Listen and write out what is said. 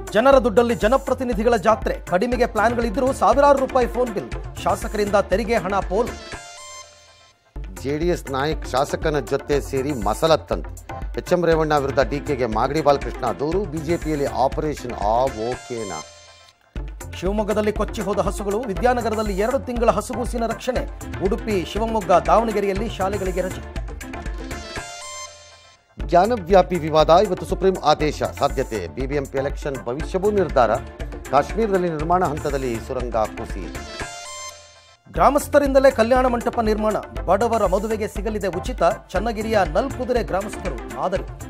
ಜನರ ದುಡ್ಡಲ್ಲಿ ಜನಪ್ರತಿನಿಧಿಗಳ ಜಾತ್ರೆ ಕಡಿಮೆಗೆ ಪ್ಲಾನ್ಗಳಿದ್ದರೂ ಸಾವಿರಾರು ರೂಪಾಯಿ ಫೋನ್ ಬಿಲ್ ಶಾಸಕರಿಂದ ತೆರಿಗೆ ಹಣ ಪೋಲು ಜೆಡಿಎಸ್ ನಾಯಕ್ ಶಾಸಕನ ಜೊತೆ ಸೇರಿ ಮಸಲತ್ತಂತೆ ಎಚ್ ಎಂ ರೇವಣ್ಣ ವಿರುದ್ಧ ಡಿಕೆಗೆ ಮಾಗಡಿ ಬಾಲಕೃಷ್ಣ ದೂರು ಬಿಜೆಪಿಯಲ್ಲಿ ಆಪರೇಷನ್ ಆ ಓಕೆನಾ ಶಿವಮೊಗ್ಗದಲ್ಲಿ ಕೊಚ್ಚಿ ಹೋದ ಹಸುಗಳು ವಿದ್ಯಾನಗರದಲ್ಲಿ ಎರಡು ತಿಂಗಳ ಹಸುಗೂಸಿನ ರಕ್ಷಣೆ ಉಡುಪಿ ಶಿವಮೊಗ್ಗ ದಾವಣಗೆರೆಯಲ್ಲಿ ಶಾಲೆಗಳಿಗೆ ರಜೆ ಜ್ಞಾನವ್ಯಾಪಿ ವಿವಾದ ಇವತ್ತು ಸುಪ್ರೀಂ ಆದೇಶ ಸಾಧ್ಯತೆ ಬಿಬಿಎಂಪಿ ಎಲೆಕ್ಷನ್ ಭವಿಷ್ಯವೂ ನಿರ್ಧಾರ ಕಾಶ್ಮೀರದಲ್ಲಿ ನಿರ್ಮಾಣ ಹಂತದಲ್ಲಿ ಸುರಂಗ ಕುಸಿ ಗ್ರಾಮಸ್ಥರಿಂದಲೇ ಕಲ್ಯಾಣ ಮಂಟಪ ನಿರ್ಮಾಣ ಬಡವರ ಮದುವೆಗೆ ಸಿಗಲಿದೆ ಉಚಿತ ಚನ್ನಗಿರಿಯ ನಲ್ಕುದುರೆ ಗ್ರಾಮಸ್ಥರು ಮಾದರಿ